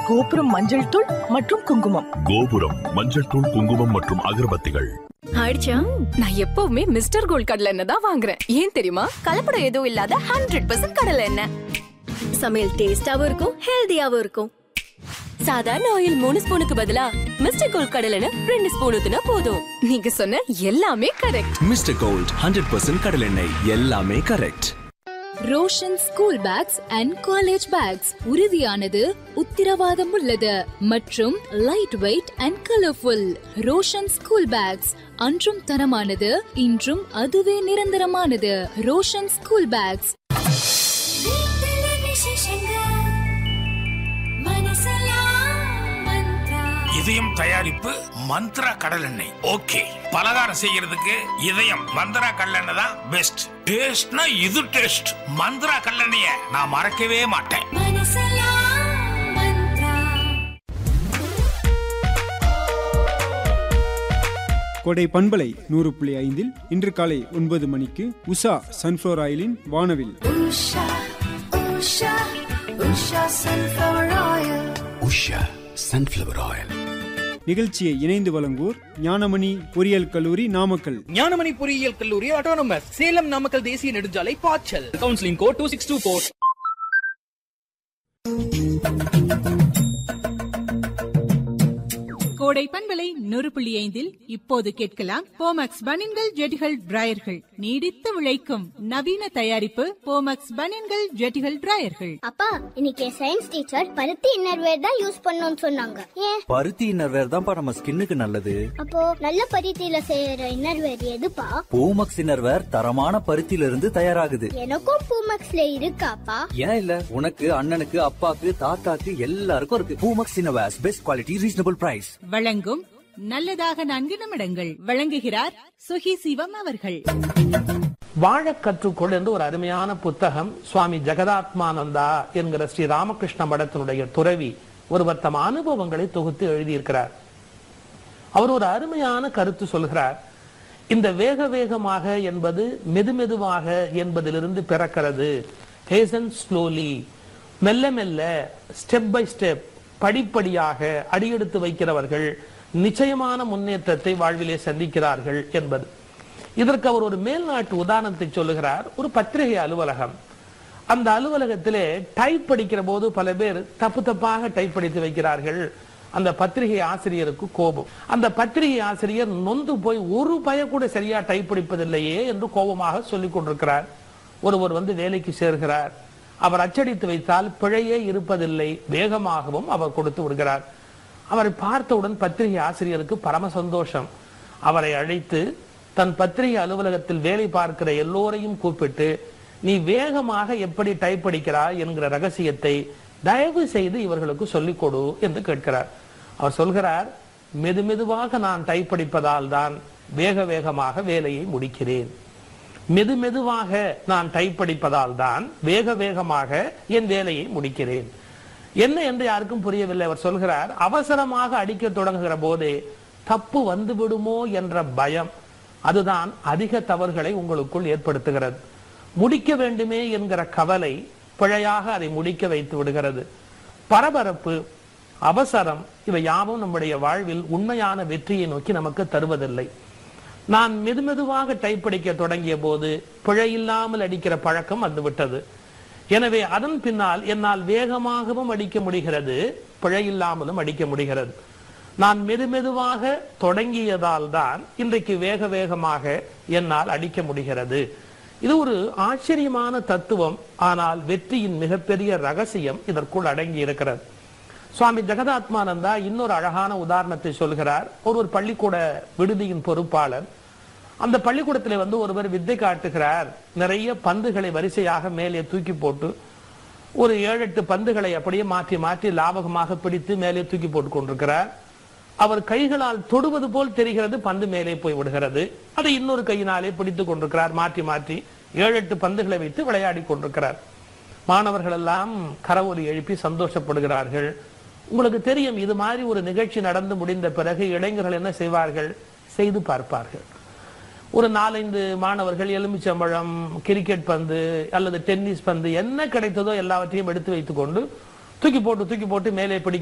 கோபுரம் மஞ்சள் தூள் மற்றும் குங்குமம் கோபுரம் மஞ்சள் தூள் குங்குமம் மற்றும் அகர்பத்திகள் ஆயிடுச்சா நான் எப்பவுமே மிஸ்டர் கோல்ட் கடலை எண்ணெய் தான் வாங்குறேன் ஏன் தெரியுமா கலப்படம் எதுவும் இல்லாத ஹண்ட்ரட் பர்சன்ட் கடலை எண்ணெய் சமையல் டேஸ்டாவும் இருக்கும் ஹெல்தியாவும் இருக்கும் சாதாரண ஆயில் மூணு ஸ்பூனுக்கு பதிலா மிஸ்டர் கோல்ட் கடலை எண்ணெய் ரெண்டு ஸ்பூன் ஊத்துனா போதும் நீங்க சொன்ன எல்லாமே correct mister gold hundred percent கடலெண்ணெய் எல்லாமே correct Roshan school bags and college bags உறுதியானது உத்திரவாதம் உள்ளது மற்றும் light weight and colourful Roshan school bags அன்றும் தரமானது இன்றும் அதுவே நிரந்தரமானது ரோஷன் ஸ்கூல் பேக்ஸ் இதயம் தயாரிப்பு மந்த்ரா கடல் எண்ணெய் ஓகே பலகாரம் செய்யறதுக்கு இதயம் மந்த்ரா கடலெண்ணெய் தான் பெஸ்ட் டேஸ்ட்னா இது டேஸ்ட் மந்த்ரா கடலெண்ணெய நான் மறக்கவே மாட்டேன் கொடை பண்பலை நூறு புள்ளி ஐந்தில் இன்று காலை ஒன்பது மணிக்கு உஷா சன்ஃப்ளவர் ஆயிலின் வானவில் உஷா சன்ஃபிளவர் ஆயில் நிகழ்ச்சியை இணைந்து வழங்குவோர் ஞானமணி பொறியியல் கல்லூரி நாமக்கல் ஞானமணி பொறியியல் கல்லூரி ஆட்டோனமஸ் சேலம் நாமக்கல் தேசிய நெடுஞ்சாலை பாய்ச்சல் counselling code two six two four Kodai பண்பலை நூறு புள்ளி ஐந்தில் இப்போது கேட்கலாம் போமக்ஸ் பனின்கள் ஜெட்டிகள் டிராயர்கள் நீடித்து உழைக்கும் நவீன தயாரிப்பு போமக்ஸ் பனின்கள் ஜெட்டிகள் டிராயர்கள் அப்பா இன்னைக்கு சயின்ஸ் டீச்சர் பருத்தி இன்னர்வேர் தான் யூஸ் பண்ணணும்னு சொன்னாங்க ஏன் பருத்தி இன்னர்வேர் தான்ப்பா நம்ம ஸ்கின்னுக்கு நல்லது அப்போ நல்ல பருத்தியில செய்யற இன்னர்வேர் எதுப்பா பூமக்ஸ் இன்னர்வேர் தரமான பருத்தியில இருந்து தயாராகுது எனக்கும் பூமக்ஸ்ல இருக்காப்பா ஏன் இல்ல உனக்கு அண்ணனுக்கு அப்பாக்கு தாத்தாக்கு எல்லாருக்கும் இருக்கு Poomex innerwears best quality reasonable price வழங்கும் நல்லதாக நான்கு நிமிடங்கள் வழங்குகிறார் சுகி சிவம் அவர்கள் வாழ கற்றுக்கொள் என்று ஒரு அருமையான புத்தகம் சுவாமி ஜெகதாத்மானந்தா என்கிற ஸ்ரீ ராமகிருஷ்ண மடத்தினுடைய துறவி ஒருவர் தம் அனுபவங்களை தொகுத்து எழுதியிருக்கிறார் அவர் ஒரு அருமையான கருத்து சொல்கிறார் இந்த வேக வேகமாக என்பது மெதுமெதுவாக என்பதிலிருந்து பிறக்கிறது ஹேசன் ஸ்லோலி மெல்ல மெல்ல ஸ்டெப் பை ஸ்டெப் படிப்படியாக அடியெடுத்து வைக்கிறவர்கள் நிச்சயமான முன்னேற்றத்தை வாழ்விலே சந்திக்கிறார்கள் என்பது இதற்கு அவர் ஒரு மேல்நாட்டு உதாரணத்தை சொல்லுகிறார் ஒரு பத்திரிகை அலுவலகம் அந்த அலுவலகத்திலே டைப் படிக்கிற போது பல பேர் தப்பு தப்பாக டைப் படித்து வைக்கிறார்கள் அந்த பத்திரிகை ஆசிரியருக்கு கோபம் அந்த பத்திரிகை ஆசிரியர் நொந்து போய் ஒரு பய கூட சரியா டைப் படிப்பதில்லையே என்று கோபமாக சொல்லிக் கொண்டிருக்கிறார் ஒருவர் வந்து வேலைக்கு சேர்கிறார் அவர் அச்சடித்து வைத்தால் பிழையே இருப்பதில்லை வேகமாகவும் அவர் கொடுத்து விடுகிறார் அவரை பார்த்தவுடன் பத்திரிகை ஆசிரியருக்கு பரம சந்தோஷம் அவரை அழைத்து தன் பத்திரிகை அலுவலகத்தில் வேலை பார்க்கிற எல்லோரையும் கூப்பிட்டு நீ வேகமாக எப்படி டைப் அடிக்கிறாய் என்கிற ரகசியத்தை தயவு செய்து இவர்களுக்கு சொல்லிக் கொடு என்று கேட்கிறார் அவர் சொல்கிறார் மெதுமெதுவாக நான் டைப் அடிப்பதால் தான் வேக வேகமாக வேலையை முடிக்கிறேன் மெது மெதுவாக நான் டைப் அடிப்பதால் தான் வேக வேகமாக என் வேலையை முடிக்கிறேன் என்ன என்று யாருக்கும் புரியவில்லை அவர் சொல்கிறார் அவசரமாக அடிக்க தொடங்குகிற போதே தப்பு வந்து விடுமோ என்ற பயம் அதுதான் அதிக தவறுகளை உங்களுக்குள் ஏற்படுத்துகிறது முடிக்க வேண்டுமே என்கிற கவலை பிழையாக அதை முடிக்க வைத்து விடுகிறது பரபரப்பு அவசரம் இவை யாவும் நம்முடைய வாழ்வில் உண்மையான வெற்றியை நோக்கி நமக்கு தருவதில்லை நான் மெதுமெதுவாக டைப் அடிக்க தொடங்கிய போது பிழை இல்லாமல் அடிக்கிற பழக்கம் வந்துவிட்டது எனவே அதன் பின்னால் என்னால் வேகமாகவும் அடிக்க முடிகிறது பிழை இல்லாமலும் அடிக்க முடிகிறது நான் மெதுமெதுவாக தொடங்கியதால் தான் இன்றைக்கு வேக வேகமாக என்னால் அடிக்க முடிகிறது இது ஒரு ஆச்சரியமான தத்துவம் ஆனால் வெற்றியின் மிகப்பெரிய ரகசியம் இதற்குள் அடங்கி இருக்கிறது சுவாமி ஜெகதாத்மானந்தா இன்னொரு அழகான உதாரணத்தை சொல்கிறார் ஒரு ஒரு பள்ளிக்கூட விடுதியின் பொறுப்பாளர் அந்த பள்ளிக்கூடத்தில் வந்து ஒருவர் வித்தை காட்டுகிறார் நிறைய பந்துகளை வரிசையாக மேலே தூக்கி போட்டு ஒரு ஏழு எட்டு பந்துகளை அப்படியே மாற்றி மாற்றி லாபகமாக பிடித்து மேலே தூக்கி போட்டு கொண்டிருக்கிறார் அவர் கைகளால் தொடுவது போல் தெரிகிறது பந்து மேலே போய் விடுகிறது அதை இன்னொரு கையினாலே பிடித்துக் கொண்டிருக்கிறார் மாற்றி மாற்றி ஏழு எட்டு பந்துகளை வைத்து விளையாடி கொண்டிருக்கிறார் மாணவர்கள் எல்லாம் கரவொலி எழுப்பி சந்தோஷப்படுகிறார்கள் உங்களுக்கு தெரியும் இது மாதிரி ஒரு நிகழ்ச்சி நடந்து முடிந்த பிறகு இளைஞர்கள் என்ன செய்வார்கள் செய்து பார்ப்பார்கள் ஒரு நாலைந்து மாணவர்கள் எலுமிச்சம்பழம் கிரிக்கெட் பந்து அல்லது டென்னிஸ் பந்து என்ன கிடைத்ததோ எல்லாவற்றையும் எடுத்து வைத்துக்கொண்டு தூக்கி போட்டு தூக்கி போட்டு மேலே பிடிக்க